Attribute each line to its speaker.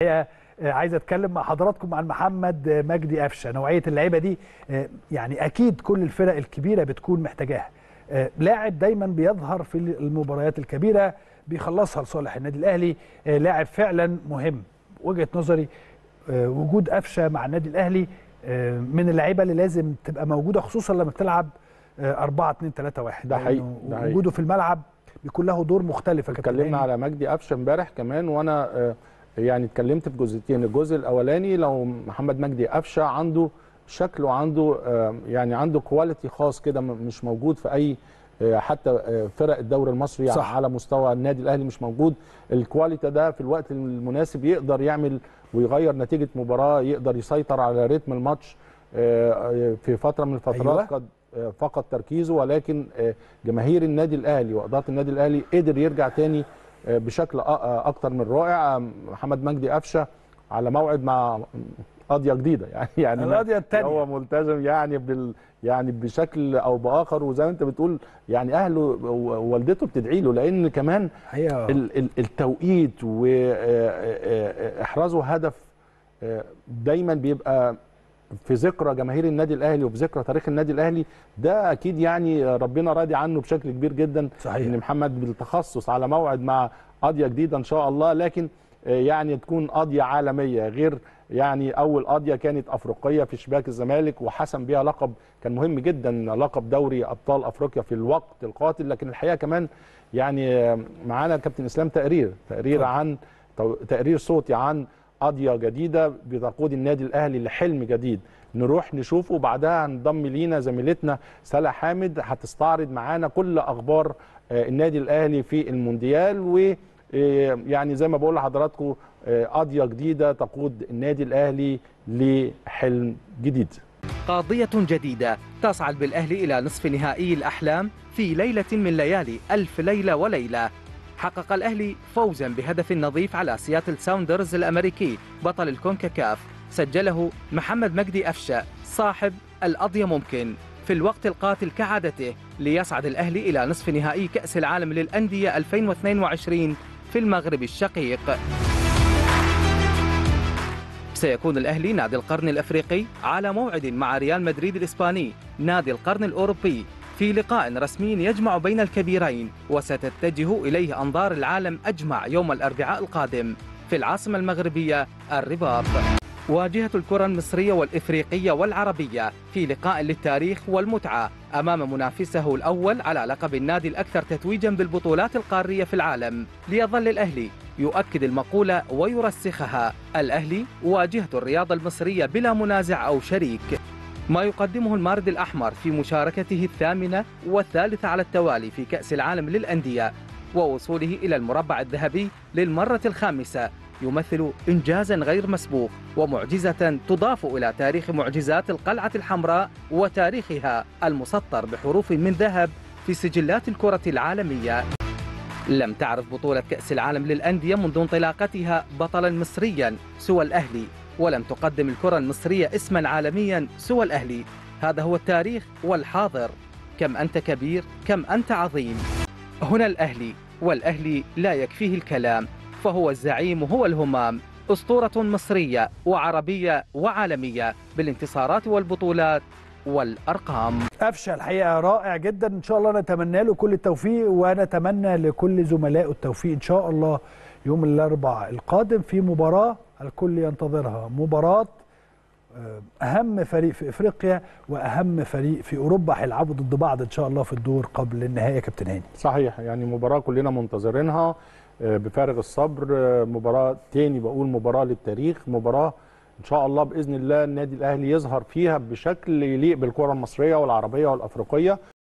Speaker 1: الحقيقه عايز اتكلم مع حضراتكم عن محمد مجدي قفشه نوعيه اللعيبه دي يعني اكيد كل الفرق الكبيره بتكون محتاجاها لاعب دايما بيظهر في المباريات الكبيره بيخلصها لصالح النادي الاهلي لاعب فعلا مهم وجهه نظري وجود قفشه مع النادي الاهلي من اللعيبه اللي لازم تبقى موجوده خصوصا لما بتلعب 4 2 3 1
Speaker 2: ده حقيقي
Speaker 1: وجوده في الملعب بيكون له دور مختلف
Speaker 2: اتكلمنا على مجدي قفشه امبارح كمان وانا يعني اتكلمت في جزئيتين الجزء الاولاني لو محمد مجدي قفشه عنده شكله عنده يعني عنده كواليتي خاص كده مش موجود في اي حتى فرق الدوري المصري صح. على مستوى النادي الاهلي مش موجود الكواليتي ده في الوقت المناسب يقدر يعمل ويغير نتيجه مباراه يقدر يسيطر على رتم الماتش في فتره من الفترات أيوة. قد فقد تركيزه ولكن جماهير النادي الاهلي واداره النادي الاهلي قدر يرجع تاني بشكل اكتر من رائع محمد مجدي قفشه على موعد مع قضيه جديده يعني يعني
Speaker 1: القضيه الثانيه
Speaker 2: هو ملتزم يعني بال يعني بشكل او باخر وزي ما انت بتقول يعني اهله ووالدته بتدعي له لان كمان التوقيت واحرازه هدف دايما بيبقى في ذكرى جماهير النادي الاهلي وفي ذكرى تاريخ النادي الاهلي ده اكيد يعني ربنا راضي عنه بشكل كبير جدا
Speaker 1: صحيح.
Speaker 2: ان محمد بالتخصص على موعد مع قضيه جديده ان شاء الله لكن يعني تكون قضيه عالميه غير يعني اول قضيه كانت افريقيه في شباك الزمالك وحسم بيها لقب كان مهم جدا لقب دوري ابطال افريقيا في الوقت القاتل لكن الحقيقه كمان يعني معانا كابتن اسلام تقرير تقرير طبعا. عن تقرير صوتي عن قضيه جديده بتقود النادي الاهلي لحلم جديد نروح نشوفه وبعدها هنضم لينا زميلتنا سلا حامد هتستعرض معانا كل اخبار النادي الاهلي في المونديال و يعني زي ما بقول لحضراتكم قضيه جديده تقود النادي الاهلي لحلم جديد
Speaker 3: قاضيه جديده تصعد بالاهلي الى نصف نهائي الاحلام في ليله من ليالي الف ليله وليله حقق الأهلي فوزا بهدف نظيف على سياتل ساوندرز الأمريكي بطل الكونكاكاف سجله محمد مجدي أفشة صاحب القضية ممكن في الوقت القاتل كعادته ليصعد الأهلي إلى نصف نهائي كأس العالم للأندية 2022 في المغرب الشقيق سيكون الأهلي نادي القرن الأفريقي على موعد مع ريال مدريد الإسباني نادي القرن الأوروبي في لقاء رسمي يجمع بين الكبيرين وستتجه إليه أنظار العالم أجمع يوم الأربعاء القادم في العاصمة المغربية الرباط واجهة الكرة المصرية والإفريقية والعربية في لقاء للتاريخ والمتعة أمام منافسه الأول على لقب النادي الأكثر تتويجا بالبطولات القارية في العالم ليظل الأهلي يؤكد المقولة ويرسخها الأهلي واجهة الرياضة المصرية بلا منازع أو شريك ما يقدمه المارد الأحمر في مشاركته الثامنة والثالثة على التوالي في كأس العالم للأندية ووصوله إلى المربع الذهبي للمرة الخامسة يمثل إنجازا غير مسبوق ومعجزة تضاف إلى تاريخ معجزات القلعة الحمراء وتاريخها المسطر بحروف من ذهب في سجلات الكرة العالمية لم تعرف بطولة كأس العالم للأندية منذ انطلاقتها بطلا مصريا سوى الأهلي ولم تقدم الكرة المصرية اسما عالميا سوى الأهلي هذا هو التاريخ والحاضر كم أنت كبير كم أنت عظيم هنا الأهلي والأهلي لا يكفيه الكلام فهو الزعيم هو الهمام أسطورة مصرية وعربية وعالمية بالانتصارات والبطولات والأرقام
Speaker 1: قفشه الحقيقة رائع جدا إن شاء الله نتمنى له كل التوفيق ونتمنى لكل زملائه التوفيق إن شاء الله يوم الأربعاء القادم في مباراة الكل ينتظرها مباراة أهم فريق في إفريقيا وأهم فريق في أوروبا هيلعبوا ضد بعض إن شاء الله في الدور قبل النهاية يا كابتن هاني
Speaker 2: صحيح يعني مباراة كلنا منتظرينها بفارغ الصبر مباراة تاني بقول مباراة للتاريخ مباراة إن شاء الله بإذن الله النادي الأهلي يظهر فيها بشكل يليق بالكرة المصرية والعربية والأفريقية